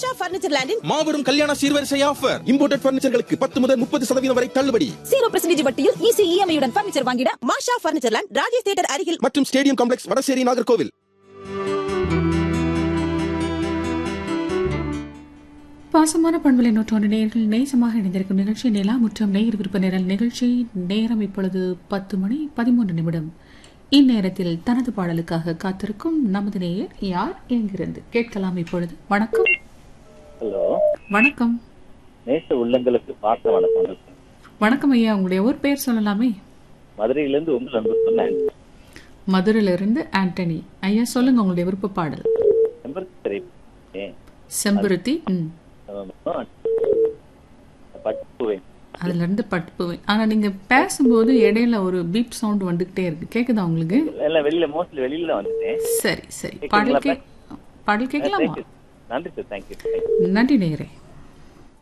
மாஷா furniture லேண்டின் மாபெரும் கல்யாண சீர்வரிசை ஆஃபர் இம்போர்ட்டட் பர்னிச்சர்களுக்கு பத்து முதல் முப்பது சதவீதம் வரை தள்ளுபடி ஜீரோ பர்சன்டேஜ் வட்டியில் ஈஸி இஎம்ஐயுடன் பர்னிச்சர் வாங்கிட Masha Furniture Land Rajesh theatre அருகில் மற்றும் ஸ்டேடியம் காம்ப்ளெக்ஸ் வடசேரி நாகர்கோவில் பாசமான பண்பலை நூற்றாண்டு நேர்கள் நேசமாக இணைந்திருக்கும் நிகழ்ச்சி நிலா முற்றம் நேயர் விருப்ப நிரல் நிகழ்ச்சி நேரம் இப்பொழுது பத்து மணி பதிமூன்று நிமிடம் இந்நேரத்தில் தனது பாடலுக்காக காத்திருக்கும் நமது நேயர் யார் எங்கிருந்து கேட்கலாம் இப்பொழுது வணக்கம் ஹலோ வணக்கம் நேச உள்ளங்களுக்கு பார்த்த வணக்கம் வணக்கம் ஐயா உங்களுடைய ஊர் பேர் சொல்லலாமே மதுரையிலிருந்து உங்கள் அன்பு சொன்னேன் மதுரையிலிருந்து ஆண்டனி ஐயா சொல்லுங்க உங்களுடைய விருப்ப பாடல் செம்பருத்தி திரை செம்பருத்தி ம் பட்டுவேன் அதுல இருந்து பட்டுப்புவேன் ஆனா நீங்க பேசும்போது இடையில ஒரு பீப் சவுண்ட் வந்துகிட்டே இருக்கு கேக்குதா உங்களுக்கு எல்லாம் வெளியில மோஸ்ட்லி வெளியில தான் வந்துட்டேன் சரி சரி கேக்குதுங்களா பாடல் கே பாடல் கேட்கலாமா நன்றி சார் தேங்க்யூ நன்றி நேயரே